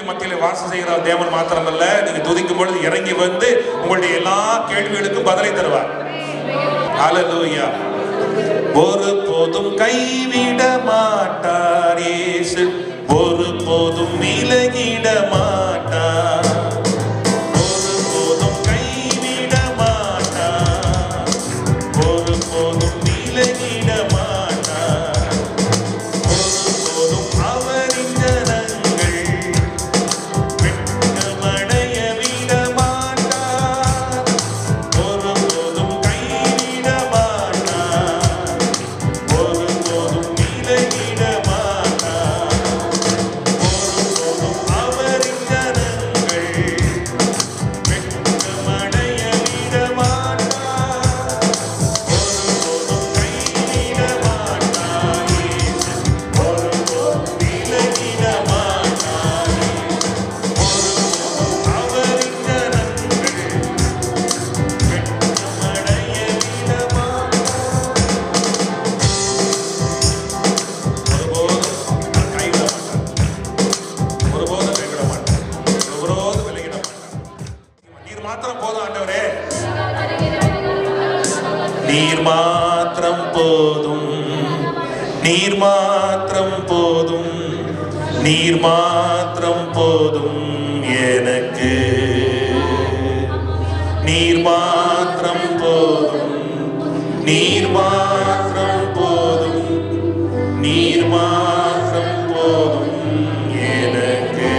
மத்தியில வாசம் செய்கிற தேவன் மாத்திரமல்ல நீங்க துதிக்கும் பொழுது இறங்கி வந்து உங்களுடைய எல்லா கேள்விகளுக்கும் பதிலை தருவார் ஹalleluya ஒரு போதும் கைவிட மாட்டார் இயேசு ஒரு போதும் விலகிட மாட்டார் ஒரு போதும் கைவிட மாட்டார் ஒரு போதும் விலகிட மாட்டார் ஒரு போதும் அவரின் ஜனங்கள் வெட்கமடைய விட மாட்டார் ஒரு போதும் கைவிட மாட்டார் ஒரு போதும் விலகிட மாட்டார் ஒரு போதும் அவரின் ஜனங்கள் வெட்கமடைய விட மாட்டார் ஒரு போதும் கைவிட மாட்டார் இயேசு. ஒரு போதும் விலகிட மாட்டார் ஒரு போதும் அவரின் ஜனங்கள் வெட்கமடைய விட மாட்டார் ஒருபோதும் கைவிட மாட்டார் ஒருபோதும் கைவிட மாட்டார் ஒருபோதும் விலகிட மாட்டார் நீர் மாத்திரம் போதும் ஆண்டவரே நீர் மாத்திரம் போதும் நீர் மாத்திரம் போதும் நீர் மாத்திரம் போதும் எனக்கு நீர் மாத்திரம் போதும் நீர் மாத்திரம் போதும் நீர் மாத்திரம் போதும் எனக்கு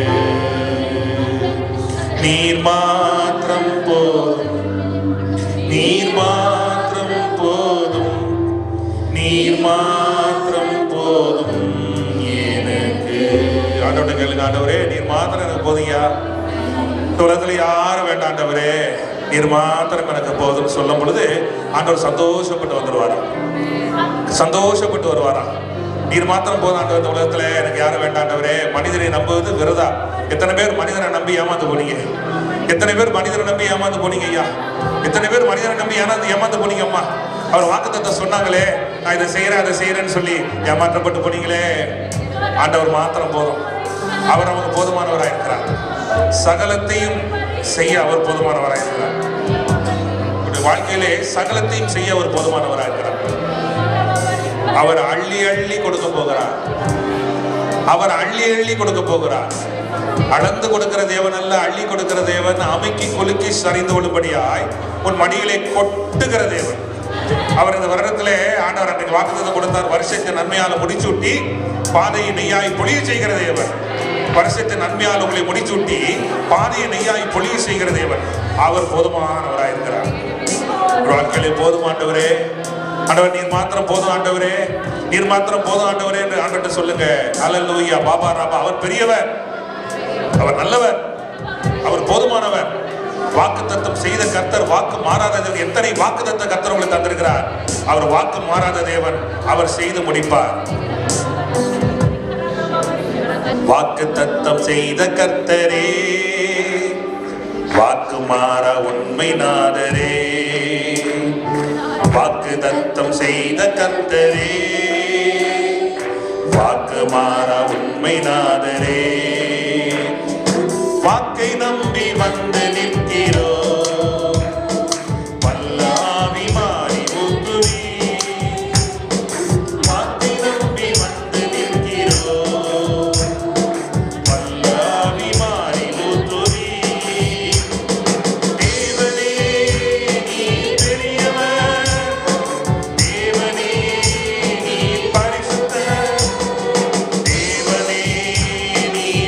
நீர் மாத்திரம் போதும் நீர் மாத்திரம் போதும் நீர் மாத்திரம் போதும் எனக்கு ஆண்டவர்கிட்ட கேளுங்க ஆண்டவரே நீர் மாத்திரம் எனக்கு போதுங்கயா இந்த உலகத்துல யாரும் வேண்டாம் ஆண்டவரே நீர் மாத்திரம் எனக்கு போதும் சொல்லும் பொழுது ஆண்டவர் சந்தோஷப்பட்டு வந்துடுவாரா சந்தோஷப்பட்டு வருவாரா நீர் மாத்திரம் போதும் ஆண்டவர் இந்த உலகத்துல எனக்கு யாரும் வேண்டாம் ஆண்டவரே மனிதனை நம்புவது விரதா எத்தனை பேர் மனிதனை நம்பி ஏமாந்து போனீங்க எத்தனை பேர் மனிதனை நம்பி ஏமாந்து போனீங்க ஐயா எத்தனை பேர் மனிதனை நம்பி ஏமாந்து ஏமாந்து போனீங்க அம்மா அவர் வாக்குத்தத்தை சொன்னாங்களே நான் இதை செய்யறேன் அதை செய்யறேன்னு சொல்லி ஏமாற்றப்பட்டு போனீங்களே ஆண்டவர் மாத்திரம் போதும் அவர் நமக்கு போதுமானவராக இருக்கிறார் சகலத்தையும் செய்ய அவர் போதுமானவராக இருக்கிறார் உங்களுடைய வாழ்க்கையிலே சகலத்தையும் செய்ய அவர் போதுமானவராக இருக்கிறார் அவர் அள்ளி அள்ளி கொடுக்க போகிறார் அவர் அள்ளி அள்ளி கொடுக்க போகிறார் அளந்து கொடுக்கிற தேவன் அல்ல அள்ளி கொடுக்கிற தேவன் அமைக்கி குலுக்கி சரிந்து கொள்ளும்படியாய் உன் மடியிலே கொட்டுகிற தேவன் அவர் இந்த வருடத்திலே ஆண்டவர் அன்றைக்கு வாக்குத்தத்தம் கொடுத்தார் வருஷத்தை நன்மையால முடிச்சூட்டி பாதையை நெய்யாய் பொழிய செய்கிற தேவன் வருஷத்தை நன்மையால் உங்களை முடிச்சூட்டி பாதையை நெய்யாய் பொழிய செய்கிற தேவன் அவர் போதுமானவராய் இருக்கிறார் உங்கள் வாழ்க்கையிலே போதும் ஆண்டவரே ஆண்டவர் நீர் மாத்திரம் போதும் ஆண்டவரே நீர் மாத்திரம் போதும் ஆண்டவரே என்று ஆண்டவர்கிட்ட சொல்லுங்க அல்லேலூயா பாபா ராபா அவர் பெரியவர் அவர் நல்லவர் அவர் போதுமானவர் வாக்கு தத்தம் செய்த கர்த்தர் வாக்கு மாறாத தேவன் எத்தனை வாக்கு தத்த கர்த்தர் உங்களுக்கு தந்திருக்கிறார் அவர் வாக்கு மாறாத தேவன் அவர் செய்து முடிப்பார் வாக்கு தத்தம் செய்த கர்த்தரே வாக்கு மாற உண்மை நாதரே வாக்கு தத்தம் செய்த கர்த்தரே வாக்கு மாற உண்மை நாதரே வாக்கை நம்பி வந்து நிற்கிறோம் வல்லாவி மாறி ஊத்துவி வாக்கை நம்பி வந்து நிற்கிறோம் வல்லாவி மாறி ஊத்துவி தேவனே நீ பெரியவர் தேவனே நீ பரிசுத்தர் தேவனே நீ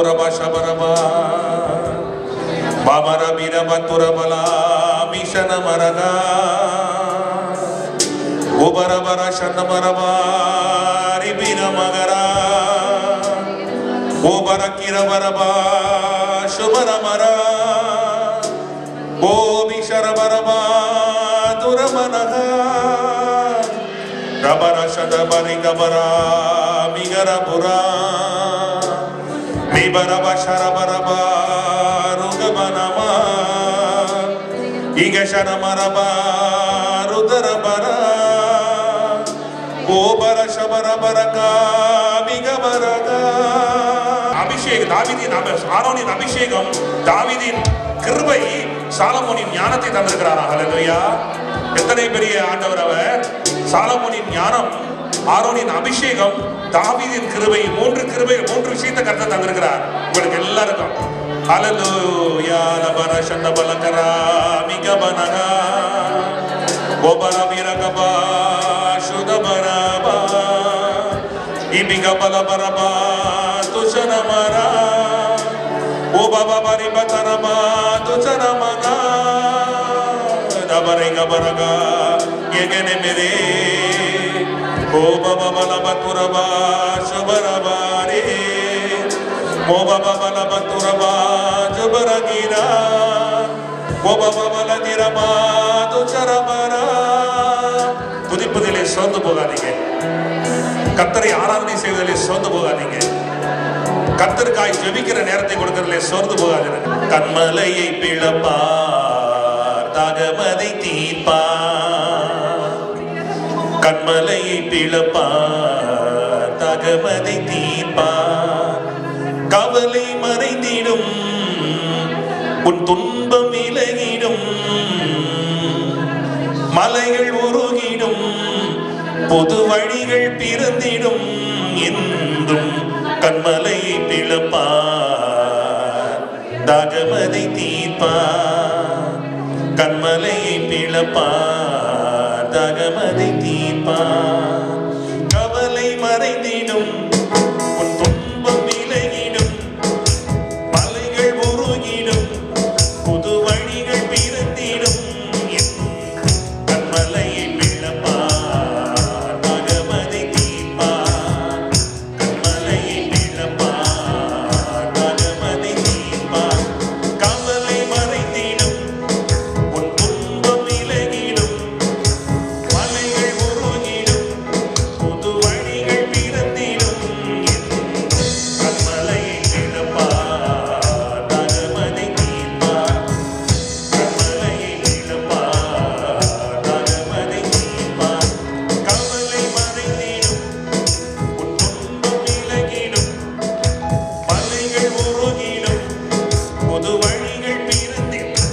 துரப சபரபா பமர பிரப துரபலா மிஷன மரகா உபரபர சன்னமரபா ரிபின மகரா உபர கிரபரபா சுபரமரா ஓமி சரபரபா துரமனகா ரபர சதபரி கபரா மிகரபுரா மிபரப சரபரபா ருகபனமா இக சரமரபா ருதரபரா கோபர சபரபரகா மிகபரகா அபிஷேகம் தாவீதின் அப- ஆரோனின் அபிஷேகம் தாவீதின் கிருபை சாலமோனின் ஞானத்தை தந்திருக்கிறாரா ஹalleluya எத்தனை பெரிய ஆண்டவர் அவர் சாலமோனின் ஞானம் ஆரோனின் அபிஷேகம் தாவீதின் கிருபை மூன்று கிருபை மூன்று விஷயத்தை கர்த்தர் தந்திருக்கிறார் உங்களுக்கு எல்லாருக்கும் ஹalleluya லபர சண்டபலகரா மிகபனகா கோபர வீரகபா சுதபரபா Ibiga balabaraba tujanamara O baba bari batarama tujanamaga Dabarenga baraga yegene mere O baba balabaturaba shubarabare O baba balabaturaba jubaragira O baba baladiraba tujarabara துதிப்பதிலே சோர்ந்து போகாதீங்க கத்தரை ஆராதனை செய்வதிலே சோர்ந்து போகாதீங்க கத்தருக்காய் ஜெபிக்கிற நேரத்தை கொடுக்கறதிலே சோர்ந்து போகாதீங்க கண்மலையை பிளப்பார் தகமதை தீர்ப்பார் கண்மலையை பிளப்பார் தகமதை தீர்ப்பார் கவலை மறைந்திடும் உன் துன்பம் விலகிடும் மலைகள் உருகிடும் பொது வழிகள் பிறந்திடும் என்றும் கண்மலையை பிளப்பார் தகமதை தீர்ப்பார் கண்மலையை பிளப்பார் தகமதை தீர்ப்பார் கவலை மறைந்திடும் உன் துன்பம் விலகிடும் மலைகள் உருகிடும் புது வழிகள் பிறந்திடும் கண்மலையை பிளப்பார் பகவதை தீர்ப்பார் கண்மலையை பிளப்பார் பகவதை தீர்ப்பார் கவலை மறைந்திடும் உன் துன்பம் விலகிடும் மலைகள் உருகிடும் புது வழிகள் பிறந்திடும் கண்மலையை பிளப்பார் பகவதை தீர்ப்பார் கண்மலையை இழப்பார் தகவலை தீர்ப்பார் கவலை மறைந்திடும் உன் துன்பம் விலகிடும் மலைகள் உருகிடும் புது வழிகள் பிறந்திடும்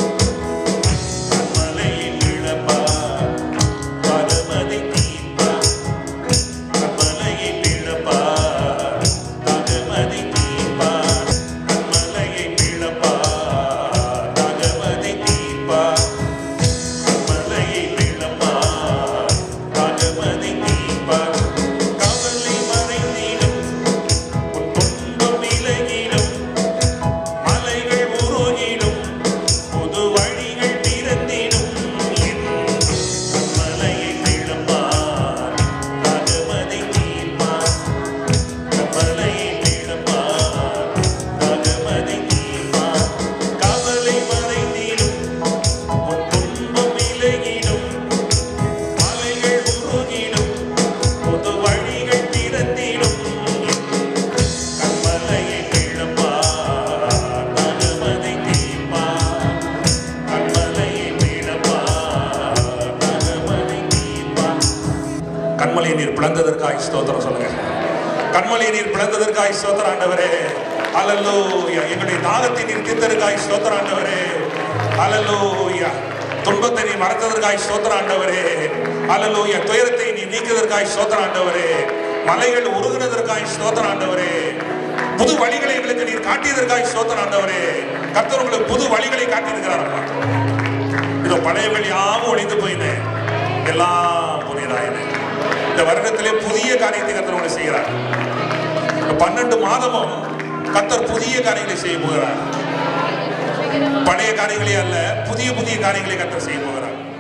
கண்மலையை இழப்பார் தகவலை தீர்ப்பார் கண்மலையை இழப்பார் தகவலை தீர்ப்பார் கண்மலையை இழப்பார் தகவலை தீர்ப்பார் கண்மலையை இழப்பார் தகவலை தீர்ப்பார் கவலை மறைந்திடும் உன் துன்பம் விலகிடும் மலைகள் உருகிடும் புது வழிகள் பிறந்திடும் என்றும் கண்மலையை இழப்பார் தகவலை தீர்ப்பார் கவலையை இழப்பார் தகவலை தீர்ப்பார் கவலை மறைந்திடும் உன் துன்பம் விலகிடும் மலைகள் உருகிடும் புது வழிகள் திறந்திடும் கண்மலையை இழப்பார் தகவலை தீர்ப்பார் கண்மலையை இழப்பார் தகவலை தீர்ப்பார் கண்மலையை நீர் பிளந்ததற்காய் ஸ்தோத்திரம் சொல்லுங்க கண்மலையை நீர் பிளந்ததற்காய் ஸ்தோத்திரம் ஆண்டவரே அல்லல்லூயா எங்களுடைய தாகத்தை நீர் தீர்த்ததற்காய் ஸ்தோத்திரம் ஆண்டவரே அல்லல்லூயா துன்பத்தை நீ மறத்ததற்காய் ஸ்தோத்திரம் ஆண்டவரே அல்லல்லூயா துயரத்தை நீ நீக்கியதற்காய் ஸ்தோத்திரம் ஆண்டவரே மலைகள் உருகுனதற்காய் ஸ்தோத்திரம் ஆண்டவரே புது வழிகளை எங்களுக்கு நீர் காட்டியதற்காய் ஸ்தோத்திரம் ஆண்டவரே கர்த்தர் உங்களுக்கு புது வழிகளை காட்டியிருக்கிறாரப்பா இதோ பழைய வழியாவும் ஒளிந்து போயினேன் எல்லாம் புதியதாயினேன் இந்த வருடத்திலே புதிய காரியத்தை கர்த்தர் உங்களுக்கு செய்கிறார் இந்த பன்னெண்டு மாதமும் கத்தர் புதிய காரியங்களை செய்ய போகிறார் பழைய காரியங்களே அல்ல புதிய புதிய காரியங்களை கத்தர் செய்ய போகிறார்